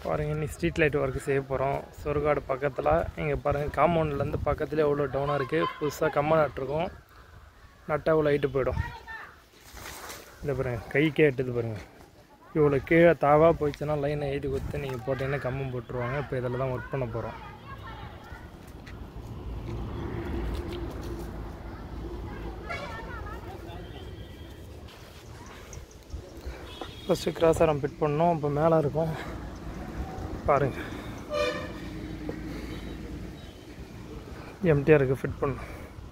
பாருங்க இன்னைக்கு street light work செய்ய போகிறோம் சுருகாடு பக்கத்தில் இங்கே பாருங்கள் காம்பவுண்ட்லேருந்து பக்கத்துலேயே எவ்வளோ டவுனாக இருக்குது புதுசாக கம்மல் நட்டுருக்கோம் நட்டால் அவ்வளோ ஹைட்டு போயிடும் இதை பாருங்க கைக்கே எட்டுது பாருங்க இவ்வளோ கீழே தாவாக போயிடுச்சுன்னா லைனை எழுதி கொடுத்து நீங்கள் போட்டீங்கன்னா கம்மம் போட்டுருவாங்க இப்போ இதில் தான் ஒர்க் பண்ண போகிறோம் ஃபஸ்ட்டு கிராசாரம் ஃபிட் பண்ணோம் இப்போ மேலே இருக்கும் பாருங்க எம்டிஆர் இருக்குது ஃபிட் பண்ணோம்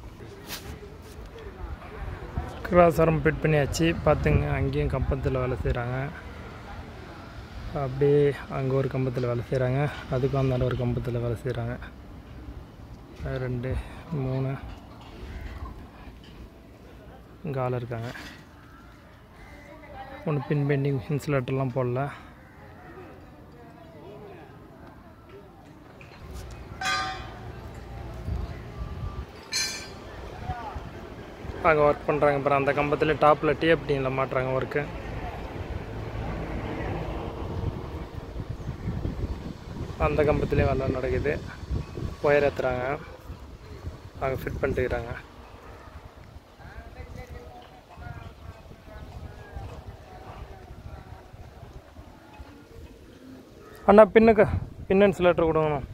கிராசாரம் ஃபிட் பண்ணியாச்சு பார்த்துங்க அங்கேயும் கம்பத்தில் வேலை செய்கிறாங்க அப்படியே அங்கே ஒரு கம்பத்தில் வேலை செய்கிறாங்க அதுக்கும் அந்த ஒரு கம்பத்தில் வேலை செய்கிறாங்க ரெண்டு மூணு இங்கே ஆள் இருக்காங்க ஒன்று பின் பெண்டிங் இன்சுலேட்டர்லாம் போடல அங்கே ஒர்க் பண்ணுறாங்க அப்புறம் அந்த கம்பத்தில் டாப்பில் டிஎப்டியில் மாட்டுறாங்க ஒர்க்கு அந்த கம்பத்துலேயும் வேலை நடக்குது ஒயர் ஏற்றுறாங்க அங்கே ஃபிட் பண்ணிட்டுக்கிறாங்க அண்ணா பின்னுக்கு பின் இன்சுலேட்டர் கொடுங்கண்ணா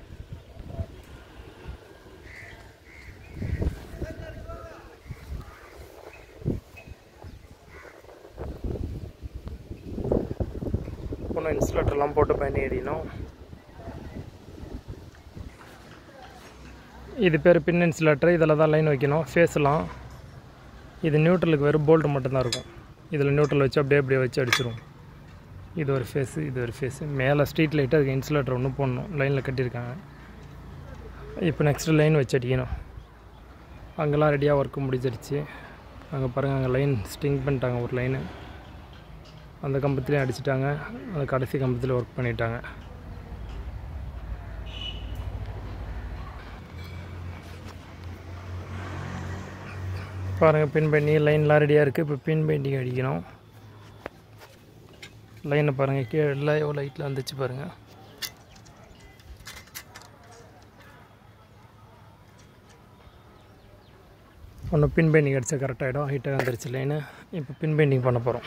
ஒன்றும் இன்சுலேட்டர்லாம் போட்டு பயணி எறியணும் இது பேர் பின் இன்சுலேட்டர் இதில் தான் லைன் வைக்கணும் ஃபேஸ்லாம் இது நியூட்ரலுக்கு வெறும் போல்ட் மட்டும்தான் இருக்கும் இதில் நியூட்ரல் வச்சு அப்படியே அப்படியே வச்சு அடிச்சிரும் இது ஒரு ஃபேஸு இது ஒரு ஃபேஸு மேலே ஸ்ட்ரீட் லைட்டு அதுக்கு இன்சுலேட்டர் ஒன்று போடணும் லைனில் கட்டியிருக்காங்க இப்போ நெக்ஸ்ட்டு லைன் வச்சு அடிக்கணும் அங்கெல்லாம் ரெடியாக ஒர்க்கு முடிஞ்சிருச்சு அங்கே பாருங்கள் அங்கே லைன் ஸ்டிங் பண்ணிட்டாங்க ஒரு லைனு அந்த கம்பத்துலேயும் அடிச்சிட்டாங்க அந்த கடைசி கம்பத்தில் ஒர்க் பண்ணிட்டாங்க பாருங்கள் பின் பெயிண்டிங் லைன்லாம் ரெடியாக இருக்குது இப்போ பின் பெயிண்டிங் அடிக்கணும் லைனை பாருங்கள் கீழே எல்லாம் எவ்வளோ லைட்டில் வந்துச்சு பாருங்கள் ஒன்று பின் பெயிண்டிங் அடித்தா கரெக்டாகிடும் ஹைட்டாக வந்துருச்சு லைனு இப்போ பின் பெயிண்டிங் பண்ண போகிறோம்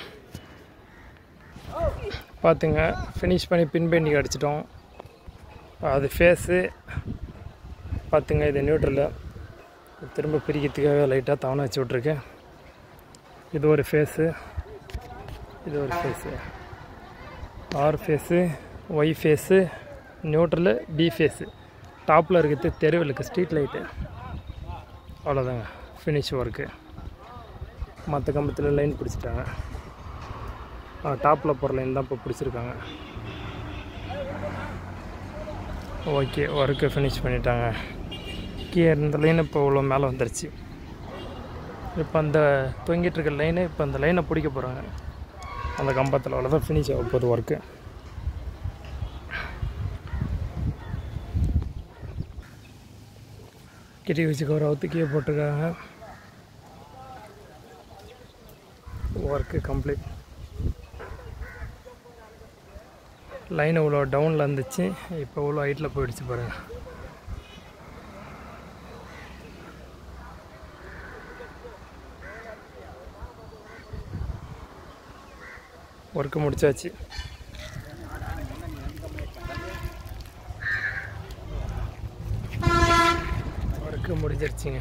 பார்த்துங்க ஃபினிஷ் பண்ணி பின் பெயிண்டிங் அடிச்சிட்டோம் அது ஃபேஸு பார்த்துங்க இது நியூட்ரலு திரும்ப பிரிக்கிறதுக்காக லைட்டாக தவணை வச்சு விட்ருக்கேன் இது ஒரு ஃபேஸு இது ஒரு phase R phase Y phase neutral B phase டாப்பில் இருக்கிறது தெருவிலுக்கு ஸ்ட்ரீட் லைட்டு அவ்வளோதாங்க ஃபினிஷ் ஒர்க்கு மற்ற கம்பத்தில் லைன் பிடிச்சிட்டாங்க டாப்பில் போகிற லைன் தான் இப்போ பிடிச்சிருக்காங்க ஓகே ஒர்க்கு ஃபினிஷ் பண்ணிட்டாங்க கீழே இந்த லைன் இப்போ இவ்வளோ மேலே வந்துருச்சு இப்போ அந்த தொங்கிட்டு இருக்க லைனு இப்போ அந்த லைனை பிடிக்க போகிறாங்க அந்த கம்பத்தில் அவ்வளோதான் ஃபினிஷ் ஆக போகுது ஒர்க்கு கிட்டி வச்சு கவர் அவுத்துக்கியே போட்டிருக்காங்க ஒர்க்கு கம்ப்ளீட் லைன் இவ்வளோ டவுனில் இருந்துச்சு இப்போ இவ்வளோ ஹைட்டில் போயிடுச்சு பாருங்கள் ஒர்க்கு முடிச்சாச்சு ஒர்க்கு முடிஞ்சிருச்சுங்க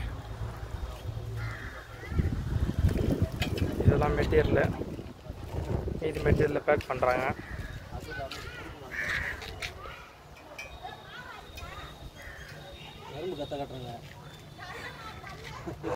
இதெல்லாம் மெட்டீரியலு மீதி மெட்டீரியலில் பேக் பண்ணுறாங்க நரம்பு கத்த கட்டுறேங்க